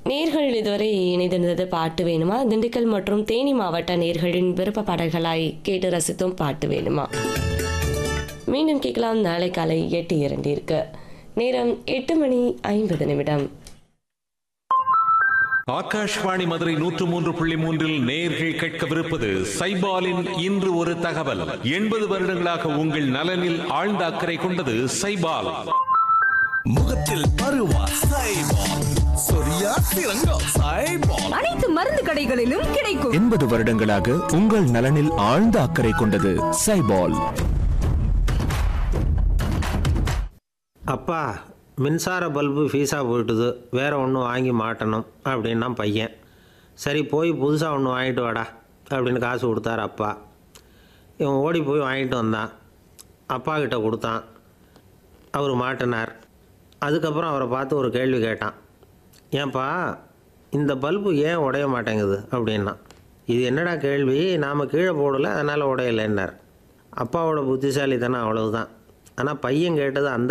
நேர்கள் இதுவரை இணைந்திருந்தது பாட்டு வேணுமா திண்டுக்கல் மற்றும் தேனி மாவட்ட நேர்களின் விருப்ப பாடல்களாய் கேட்டு ரசித்தும் பாட்டு வேணுமா மீண்டும் கேட்கலாம் நாளை காலை எட்டு இரண்டிற்கு நேரம் எட்டு மணி ஐம்பது நிமிடம் ஆகாஷ்வாணி மதுரை நூற்று மூன்று புள்ளி மூன்றில் நேர்கள் கேட்கவிருப்பது சைபாலின் இன்று ஒரு தகவல் எண்பது வருடங்களாக உங்கள் நலனில் ஆழ்ந்த அக்கறை கொண்டது சைபால் முகத்தில் பருவா சைபால் சொரியா சிறங்கம் சைபால் அனைத்து மருந்து கடைகளிலும் கிடைக்கும் எண்பது வருடங்களாக உங்கள் நலனில் ஆழ்ந்த அக்கறை கொண்டது சைபால் அப்பா மின்சார பல்பு ஃபீஸாக போயிட்டுது வேறு ஒன்று வாங்கி மாட்டணும் அப்படின்னா பையன் சரி போய் புதுசாக ஒன்று வாங்கிட்டு வாடா அப்படின்னு காசு கொடுத்தாரு அப்பா இவன் ஓடி போய் வாங்கிட்டு வந்தான் அப்பா கிட்ட கொடுத்தான் அவர் மாட்டினார் அதுக்கப்புறம் அவரை பார்த்து ஒரு கேள்வி கேட்டான் ஏன்பா இந்த பல்பு ஏன் உடைய மாட்டேங்குது அப்படின்னா இது என்னடா கேள்வி நாம் கீழே போடலை அதனால் உடையலைன்னார் அப்பாவோட புத்திசாலித்தனம் அவ்வளவுதான் ஆனால் பையன் கேட்டது அந்த